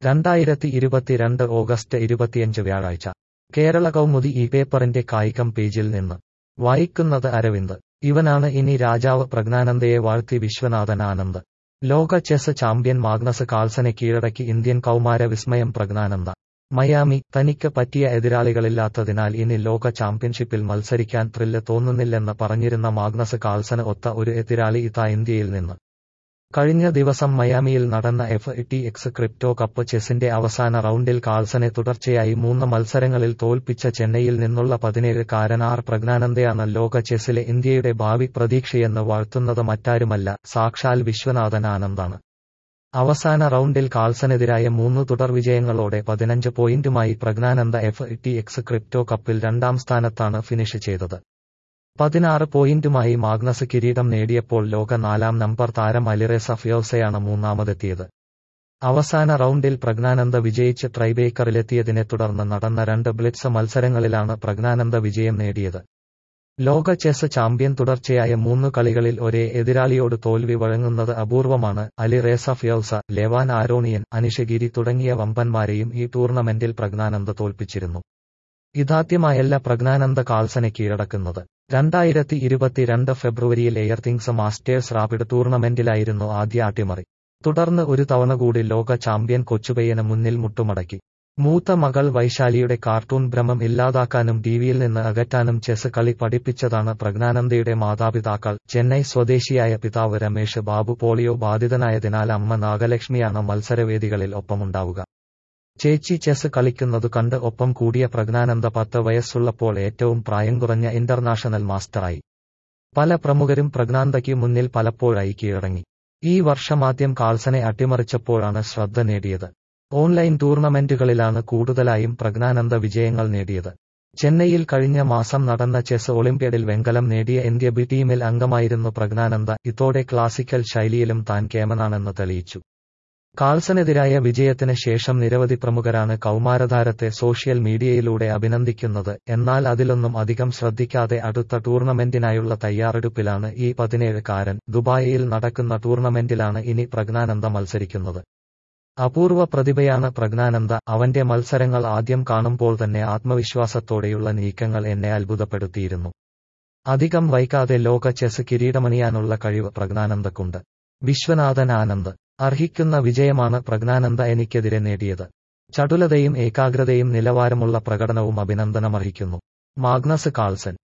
രണ്ടായിരത്തി ഇരുപത്തിരണ്ട് ഓഗസ്റ്റ് ഇരുപത്തിയഞ്ച് വ്യാഴാഴ്ച കേരള കൗമുദി ഈ പേപ്പറിന്റെ കായികം പേജിൽ നിന്ന് വായിക്കുന്നത് അരവിന്ദ് ഇവനാണ് ഇനി രാജാവ് പ്രജ്ഞാനന്ദയെ വാഴ്ത്തി വിശ്വനാഥൻ ആനന്ദ് ലോക ചെസ് ചാമ്പ്യൻ മാഗ്നസ് കാൾസനെ കീഴടക്കി ഇന്ത്യൻ കൗമാര വിസ്മയം പ്രജ്ഞാനന്ദ മയാമി തനിക്ക് പറ്റിയ എതിരാളികളില്ലാത്തതിനാൽ ഇനി ലോക ചാമ്പ്യൻഷിപ്പിൽ മത്സരിക്കാൻ ത്രില്ല് തോന്നുന്നില്ലെന്ന് പറഞ്ഞിരുന്ന മാഗ്നസ് കാൾസന് ഒത്ത ഒരു എതിരാളി ഇതാ ഇന്ത്യയിൽ നിന്ന് കഴിഞ്ഞ ദിവസം മയാമിയിൽ നടന്ന F T X crypto cup ചെസിന്റെ അവസാന റൗണ്ടിൽ കാൾസനെ തുടർച്ചയായി മൂന്ന് മത്സരങ്ങളിൽ തോൽപ്പിച്ച ചെന്നൈയിൽ നിന്നുള്ള പതിനേഴുകാരൻ ആർ പ്രജ്ഞാനന്ദയാണ് ലോക ചെസ്സിലെ ഇന്ത്യയുടെ ഭാവി പ്രതീക്ഷയെന്ന് വാഴ്ത്തുന്നത് മറ്റാരുമല്ല സാക്ഷാൽ വിശ്വനാഥൻ ആനന്ദാണ് അവസാന റൗണ്ടിൽ കാൾസനെതിരായ മൂന്ന് തുടർ വിജയങ്ങളോടെ പതിനഞ്ച് പോയിന്റുമായി Praggnanandhaa F T X crypto കപ്പിൽ രണ്ടാം സ്ഥാനത്താണ് ഫിനിഷ് ചെയ്തത് പതിനാറ് പോയിന്റുമായി മാഗ്നസ് കിരീടം നേടിയപ്പോൾ ലോക നാലാം നമ്പർ താരം അലിറേസ ഫിയോസയാണ് മൂന്നാമതെത്തിയത് അവസാന റൗണ്ടിൽ പ്രജ്ഞാനന്ദ വിജയിച്ച് ട്രൈബേക്കറിലെത്തിയതിനെ തുടർന്ന് നടന്ന രണ്ട് ബ്ലിറ്റ്സ് മത്സരങ്ങളിലാണ് പ്രജ്ഞാനന്ദ വിജയം നേടിയത് ലോക ചെസ് ചാമ്പ്യൻ തുടർച്ചയായ മൂന്ന് കളികളിൽ ഒരേ എതിരാളിയോട് തോൽവി വഴങ്ങുന്നത് അപൂർവമാണ് അലി റേസ ഫിയോസ ലെവാൻ ആരോണിയൻ അനിഷഗിരി തുടങ്ങിയ വമ്പന്മാരെയും ഈ ടൂർണമെന്റിൽ പ്രജ്ഞാനന്ദ തോൽപ്പിച്ചിരുന്നു ഇതാദ്യമായല്ല പ്രജ്ഞാനന്ദ കാൾസനെ കീഴടക്കുന്നത് രണ്ടായിരത്തി ഇരുപത്തിരണ്ട് ഫെബ്രുവരിയിൽ എയർതിങ്സ് മാസ്റ്റേഴ്സ് റാപ്പിഡ് ടൂർണമെന്റിലായിരുന്നു ആദ്യ അട്ടിമറി തുടർന്ന് ഒരു തവണ കൂടി ലോക ചാമ്പ്യൻ കൊച്ചുപയ്യന് മുന്നിൽ മുട്ടുമടക്കി മൂത്ത മകൾ വൈശാലിയുടെ കാർട്ടൂൺ ഭ്രമം ഇല്ലാതാക്കാനും ടിവിയിൽ നിന്ന് അകറ്റാനും ചെസ് കളി പഠിപ്പിച്ചതാണ് പ്രജ്ഞാനന്ദയുടെ മാതാപിതാക്കൾ ചെന്നൈ സ്വദേശിയായ പിതാവ് രമേഷ് ബാബു പോളിയോ ബാധിതനായതിനാൽ അമ്മ നാഗലക്ഷ്മിയാണ് മത്സരവേദികളിൽ ഒപ്പമുണ്ടാവുക ചേച്ചി ചെസ് കളിക്കുന്നതു കണ്ട് ഒപ്പം കൂടിയ പ്രജ്ഞാനന്ദ പത്ത് വയസ്സുള്ളപ്പോൾ ഏറ്റവും പ്രായം കുറഞ്ഞ ഇന്റർനാഷണൽ മാസ്റ്ററായി പല പ്രമുഖരും പ്രജ്ഞാനന്ദയ്ക്ക് മുന്നിൽ പലപ്പോഴായി കീഴടങ്ങി ഈ വർഷമാദ്യം കാൾസനെ അട്ടിമറിച്ചപ്പോഴാണ് ശ്രദ്ധ നേടിയത് ഓൺലൈൻ ടൂർണമെന്റുകളിലാണ് കൂടുതലായും പ്രജ്ഞാനന്ദ വിജയങ്ങൾ നേടിയത് ചെന്നൈയിൽ കഴിഞ്ഞ മാസം നടന്ന ചെസ് ഒളിമ്പ്യാഡിൽ വെങ്കലം നേടിയ ഇന്ത്യ ബി ടീമിൽ അംഗമായിരുന്നു പ്രജ്ഞാനന്ദ ഇതോടെ ക്ലാസിക്കൽ ശൈലിയിലും താൻ കേമനാണെന്ന് തെളിയിച്ചു കാൾസനെതിരായ വിജയത്തിന് ശേഷം നിരവധി പ്രമുഖരാണ് കൗമാരതാരത്തെ സോഷ്യൽ മീഡിയയിലൂടെ അഭിനന്ദിക്കുന്നത് എന്നാൽ അതിലൊന്നും അധികം ശ്രദ്ധിക്കാതെ അടുത്ത ടൂർണമെന്റിനായുള്ള തയ്യാറെടുപ്പിലാണ് ഈ പതിനേഴുകാരൻ ദുബായിയിൽ നടക്കുന്ന ടൂർണമെന്റിലാണ് ഇനി പ്രജ്ഞാനന്ദ മത്സരിക്കുന്നത് അപൂർവ പ്രതിഭയാണ് പ്രജ്ഞാനന്ദ അവന്റെ മത്സരങ്ങൾ ആദ്യം കാണുമ്പോൾ തന്നെ ആത്മവിശ്വാസത്തോടെയുള്ള നീക്കങ്ങൾ എന്നെ അത്ഭുതപ്പെടുത്തിയിരുന്നു അധികം വൈകാതെ ലോക ചെസ് കിരീടമണിയാനുള്ള കഴിവ് പ്രജ്ഞാനന്ദക്കുണ്ട് വിശ്വനാഥൻ ആനന്ദ് അർഹിക്കുന്ന വിജയമാണ് പ്രജ്ഞാനന്ദ എനിക്കെതിരെ നേടിയത് ചടുലതയും ഏകാഗ്രതയും നിലവാരമുള്ള പ്രകടനവും അഭിനന്ദനമർഹിക്കുന്നു മാഗ്നസ് കാൾസൻ